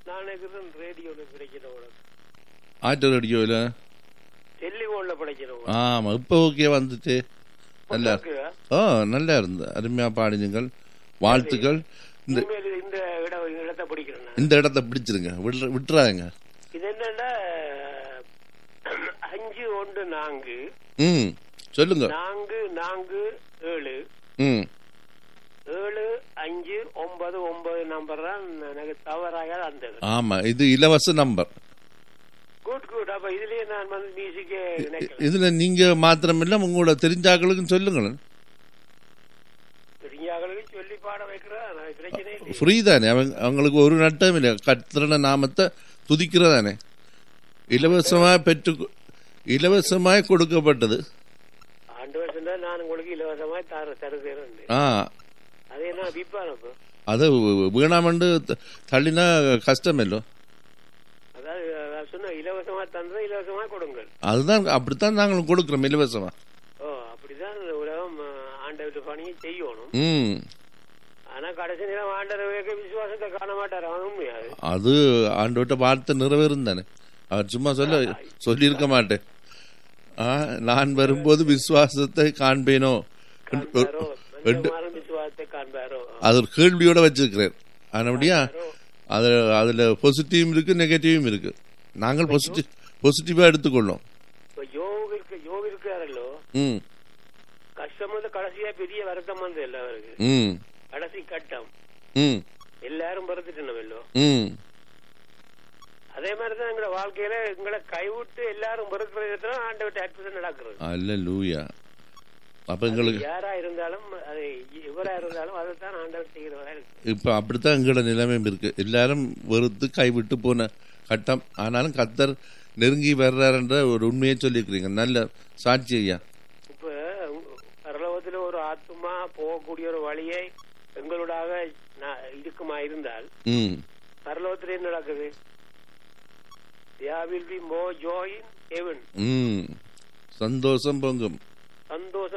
நான் நினைக்கிறேன் ரேடியோல கிடைக்கிறவங்க ஆட்டோ ரேடியோவில் டெலிஃபோன்ல கிடைக்கிறவங்க ஆமாம் இப்போ ஓகே வந்துட்டு நல்லா ஓ நல்லா இருந்தது அருமையாக பாடினீங்கள் வாழ்த்துக்கள் இந்த உண்மையில இந்த இட இடத்தை பிடிக்கிறேன் நான். இந்த இடத்த பிடிச்சிருங்க விட்ற விட்டுறாங்க இது என்னன்னா அஞ்சு ஒன்று நான்கு ம் சொல்லுங்க நான்கு நான்கு ஏழு ம் ஏழு அஞ்சு ஒன்பது ஒன்பது நம்பர் தான் எனக்கு தவறாக அந்த ஆமாம் இது இலவச நம்பர் குட் குட் அப்ப இதுலயே நான் வந்து மியூசிக்கே நினைக்கிறேன் இதில் நீங்கள் மாத்திரமில்ல உங்களோட தெரிஞ்சாக்களுக்கும் சொல்லுங்களேன் பெரியாங்களுக்கு சொல்லி பாட வைக்கிறேன் நான் பிரச்சனை இல்லை ஃப்ரீ தானே அவங்க அவங்களுக்கு ஒரு நட்டம் இல்லை கத்திரன நாமத்தை துதிக்கிறதானே இலவசமாக பெற்று இலவசமாய் கொடுக்கப்பட்டது ஆண்டு வருஷம் தான் நான் உங்களுக்கு இலவசமாய் தர தருகிறேன் ஆ அது என்ன விற்பான் அப்போ அது வீணாமண்டு த- தள்ளினா கஷ்டமில்லோ அதாவது நான் சொன்ன இலவசமா தந்ததை இலவசமா கொடுங்கள் அதுதான் அப்படித்தான் நாங்களும் கொடுக்குறோம் இலவசமா ஓ அப்படிதான் இந்த உலகம் ஆண்டவர் பணியை செய்யணும் ம் ஆனா கடைசி நேரம் ஆண்டவர் விசுவாசத்தை காண மாட்டார் அவன் உண்மையாது அது ஆண்டோட்ட வார்த்தை நிறைவேறும் தானே அவர் சும்மா சொல்ல சொல்லியிருக்க மாட்டேன் ஆ நான் வரும்போது விசுவாசத்தை காண்பேனோ காண்பாரோ மனிதகுமாரன் விசுவாசத்தை காண்பாரோ அது ஒரு கேள்வியோட வச்சிருக்கிறேன் ஆனபடியா அது அதுல பாசிட்டிவும் இருக்கு நெகட்டிவும் இருக்கு நாங்கள் பாசிட்டிவ் பாசிட்டிவா எடுத்துக்கொள்ளோம் இப்ப யோக இருக்கு யோக இருக்காரல்லோ ம் கஷ்டம் வந்து கடைசியா பெரிய வருத்தம் வந்து எல்லாருக்கு ம் கடைசி கட்டம் ம் எல்லாரும் பிறந்துட்டோம் ம் அதே மாதிரிதான் எங்களோட வாழ்க்கையில எங்களை கைவிட்டு எல்லாரும் பிறக்கிறது ஆண்டவர்கிட்ட அற்புதம் நடக்கிறது அல்ல லூயா அப்ப எங்களுக்கு யாரா இருந்தாலும் அது இவரா இருந்தாலும் அதைத்தான் ஆண்டவர் செய்கிறதா இருக்கு இப்ப அப்படித்தான் எங்களோட நிலைமையும் இருக்கு எல்லாரும் வெறுத்து கைவிட்டு போன கட்டம் ஆனாலும் கத்தர் நெருங்கி வர்றாருன்ற ஒரு உண்மையை சொல்லியிருக்கிறீங்க நல்ல சாட்சி ஐயா இப்ப பரலோகத்துல ஒரு ஆத்மா போகக்கூடிய ஒரு வழியை எங்களோடாக நா- இருக்குமா இருந்தால் ம் பரலோகத்துல என்ன நடக்குது there will be more joy in heaven ம் சந்தோஷம் பொங்கும் சந்தோஷம்